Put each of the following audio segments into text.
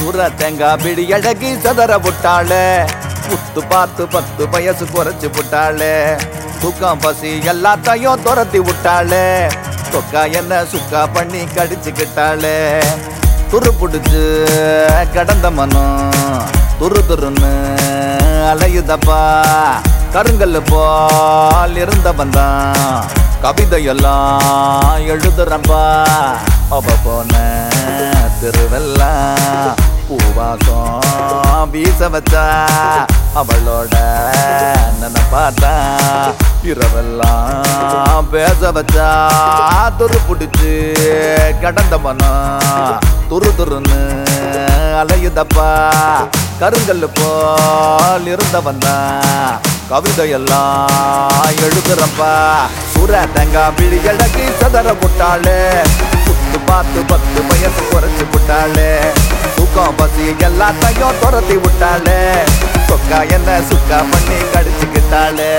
சுர தேங்காய் பிடி அழகி சதற விட்டாளே புத்து பார்த்து பத்து வயசு குறைச்சு விட்டாளே தூக்கம் பசி எல்லாத்தையும் துரத்தி விட்டாளே தொக்கா என்ன சுக்கா பண்ணி கடிச்சுக்கிட்டாளே துரு புடிச்சு கடந்த மனம் துரு துருன்னு அலையுதப்பா கருங்கல் போல் இருந்தவன் தான் கவிதையெல்லாம் எழுதுறப்பா அவ போன திருவெல்லாம் பூவாசம் வீச வச்சா அவளோட நினைப்பாத்தா இரவெல்லாம் பேச வச்சா துரு பிடிச்சு கடந்த மனம் துரு துருன்னு அலையுதப்பா கருங்கல் போல் இருந்தவன் தான் கவிதையெல்லாம் எழுதுறப்பா சுர தேங்காய் பிழி அழகி சதற விட்டாளே புத்து பார்த்து பத்து வயசு குறைச்சு விட்டாளே தூக்கம் பசி எல்லாத்தையும் துரத்தி விட்டாளே சொக்கா என்ன சுக்கா பண்ணி கடிச்சுக்கிட்டாளே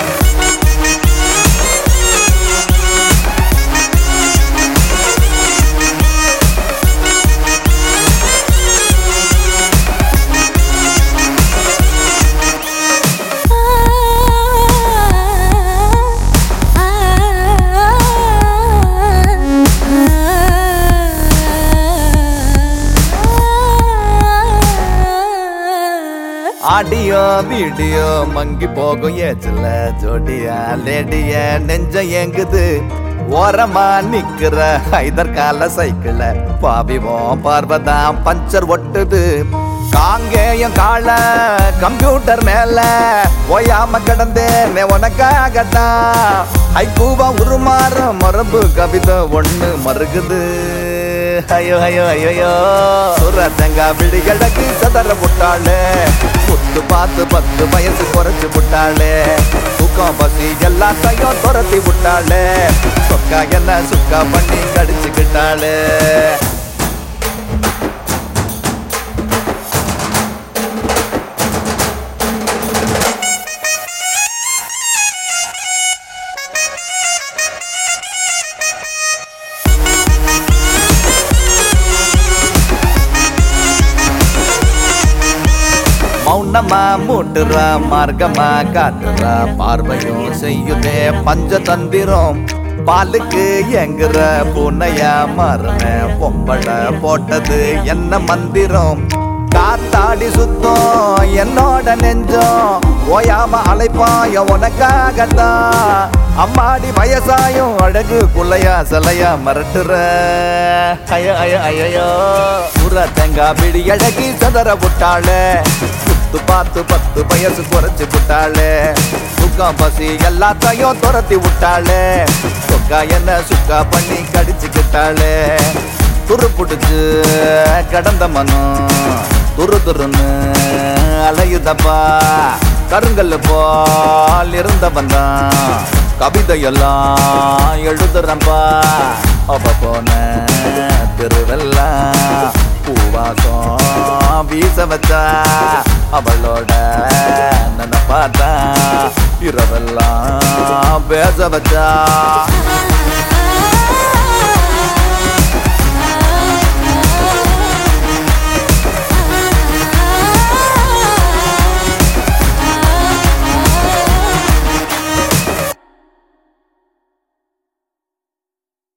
ஆடியோ வீடியோ மங்கி போகும் ஏச்சல ஜோடியா லேடிய நெஞ்ச ஏங்குது ஓரமா நிக்கிற ஐதர் கால சைக்கிள பாவிவோம் பார்வதான் பஞ்சர் ஒட்டுது காங்கேயம் கால கம்ப்யூட்டர் மேல ஓயாம கிடந்தேன் உனக்காகத்தான் ஐக்கூவா உருமாறும் மரபு கவிதை ஒண்ணு மறுகுது ஐயோ ஐயோ ஐயோ சுர தேங்காய் விழி கிழக்கு சதற விட்டாளே புத்து பார்த்து பத்து வயசு குறைச்சு விட்டாளே தூக்கம் பசி எல்லாத்தையும் துரத்தி விட்டாளே சொக்கா என்ன சுக்கா பண்ணி கடிச்சுக்கிட்டாளே மௌனமா மூட்டுறா மார்க்கமா காட்டுறா பார்வையும் செய்யுதே பஞ்ச தந்திரம் பாலுக்கு எங்குற பூனையா மாறுன பொம்பளை போட்டது என்ன மந்திரம் காத்தாடி சுத்தம் என்னோட நெஞ்சம் ஓயாம அழைப்பாய உனக்காகத்தான் அம்மாடி வயசாயும் அழகு குள்ளையா சிலையா மிரட்டுற ஐயோ ஐயோ ஐயோ புற தேங்காய் பிடி அழகி சதற விட்டாளே சுத்து பார்த்து பத்து வயசு குறைச்சு விட்டாளே தூக்கம் பசி எல்லாத்தையும் துரத்தி விட்டாளே சொக்கா என்ன சுக்கா பண்ணி கடிச்சுக்கிட்டாளே துரு பிடிச்சு கடந்த மனம் துரு துருன்னு அலையுதப்பா கருங்கல் போல் இருந்தவன் தான் கவிதையெல்லாம் எழுதுறப்பா அவ போன திருவெல்லாம் பூவாசம் வீச வச்சா அவளோட நினைப்பாத்தா இரவெல்லாம் பேச வச்சா